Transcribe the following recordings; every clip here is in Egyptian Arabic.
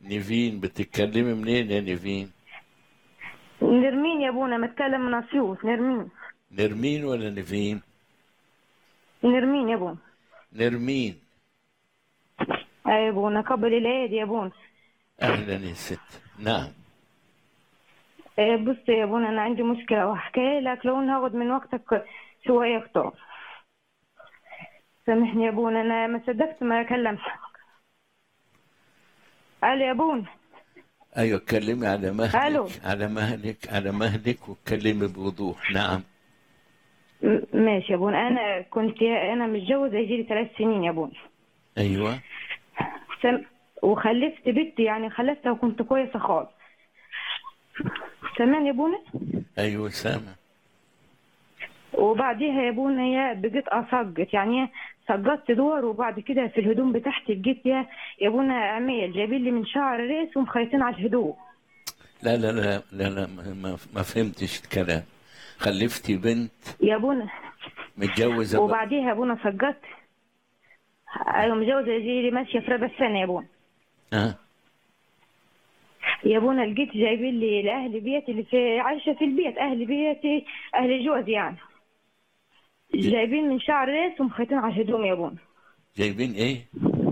نيفين بتتكلمي منين يا نيفين نرمين يا ابونا متكلم من اسيوط نرمين نرمين ولا نيفين نرمين يا ابونا نرمين اي يا ابونا قبل العيد يا ابونا اهلا يا ست نعم إيه بص يا ابونا انا عندي مشكله وهحكيها لك لو إن هاخد من وقتك شويه اكتر سامحني يا ابونا انا ما صدقت ما كلمتك الو يا ابونا ايوه اتكلمي على مهلك ألو. على مهلك على مهلك واتكلمي بوضوح نعم م- ماشي يا ابونا انا كنت انا متجوزه يجي لي ثلاث سنين يا ابونا ايوه سم... وخلفت بنتي يعني خلفتها وكنت كويسه خالص سامعني يا ابونا ايوه سامع وبعديها يا ابونا يا بقيت اصقت يعني إيه، سقطت دور وبعد كده في الهدوم بتاعتي لقيت يا يا ابونا عميل جايبين لي من شعر ريس ومخيطين على الهدوم لا لا لا لا, لا ما, ما- ما فهمتش الكلام خلفتي بنت يا ابونا متجوزه بقى. وبعديها يا ابونا سقطت ايوه متجوزه يجي لي ماشيه في ربع السنه يا ابونا اه يا ابونا لقيت جايبين لي لاهل بيتي اللي في عايشه في البيت اهل بيتي اهل جوزي يعني جايبين من شعر ريس ومخيطين على الهدوم يا ابونا جايبين ايه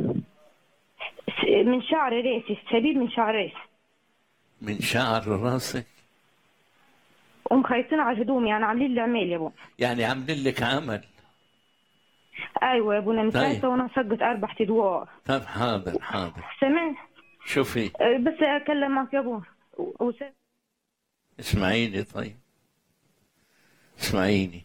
س- من شعر ريس السبيل من شعر ريس من شعر راسك ومخيطين على الهدوم يعني عاملين لي عميل يا ابونا يعني عاملين لك عمل ايوه يا ابونا طيب. مسافه وانا سقط اربع ادوار طب حاضر حاضر سمعت شوفي أه، بس اكلمك يا ابونا و- وس- اسمعيني طيب اسمعيني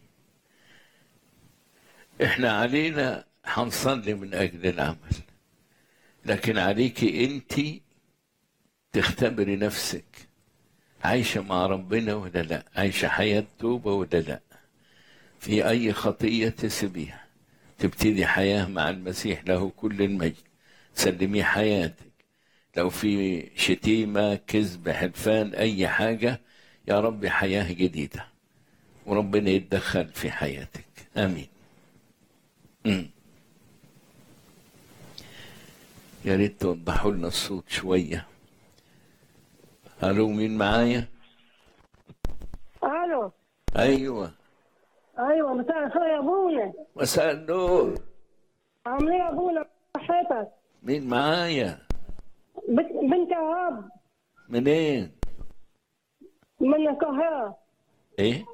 احنا علينا حنصلي من اجل العمل لكن عليكي انت تختبري نفسك عايشة مع ربنا ولا لا عايشة حياة توبة ولا لا في أي خطية تسيبيها تبتدي حياة مع المسيح له كل المجد تسلميه حياتك لو في شتيمة كذب حلفان أي حاجة يا رب حياة جديدة وربنا يتدخل في حياتك آمين مم. يا ريت توضحوا لنا الصوت شوية ألو مين معايا؟ الو أيوة ايوه مساء الخير يا ابونا مساء النور عامل ايه يا ابونا صحتك مين معايا؟ بنت بنت وهاب منين؟ من القاهره إيه؟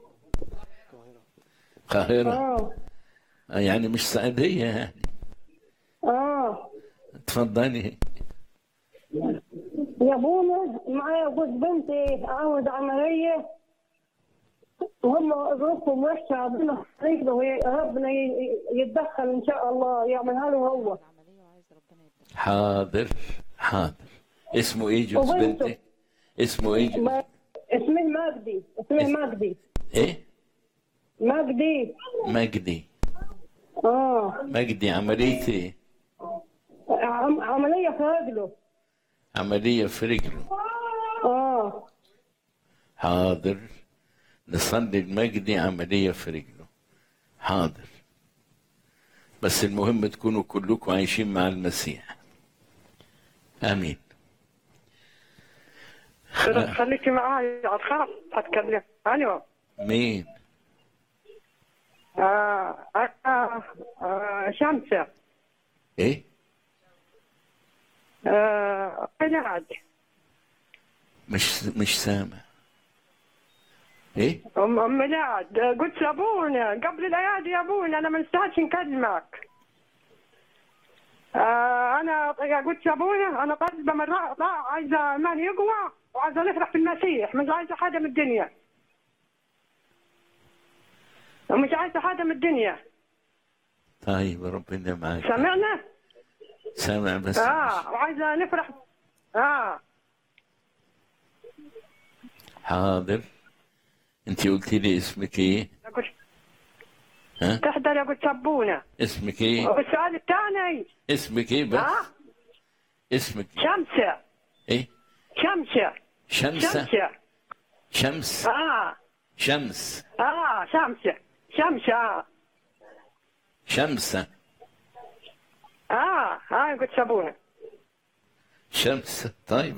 القاهرة اه آه، يعني مش سعودية يعني اه اتفضلي يا ابونا معايا جوز بنتي عاوز عمليه وهم ظروفهم وحشه ربنا يقدر وي- ربنا ي- يتدخل ان شاء الله يعملها له هو حاضر حاضر اسمه ايه جوز وبنته. بنتك؟ اسمه ايه جوز ما- اسمه مجدي اسمه مجدي ايه؟ مجدي مجدي اه مجدي عملية ايه؟ عم- عمليه في رجله عملية في رجله اه حاضر نصلي المجدي عملية في رجله حاضر بس المهم تكونوا كلكم عايشين مع المسيح امين خليكي معايا اتخاف اتكلم ايوه مين آه آه آه شمسة ايه آه قناعد مش مش سامع ايه أم أم ميلاد آه، قلت لأبونا قبل الأيادي يا أبونا أنا ما نستاهلش نكلمك آه أنا قلت لأبونا أنا طالبة من را- را- عايزة إيمان يقوى وعايزة نفرح في المسيح مش عايزة حاجة من الدنيا ومش عايزة حاجة من الدنيا طيب ربنا معاك سمعنا؟ سامع بس آه وعايزة نفرح آه حاضر انت قلتي لي اسمك ايه قلت ها تحضر يا قلت أبونا اسمك ايه والسؤال الثاني اسمك ايه بس ها اسمك شمسة ايه شمسة شمسة شمسة شمس اه شمس اه شمسة شمسة اه شمسة اه هاي قلت سابونة شمس طيب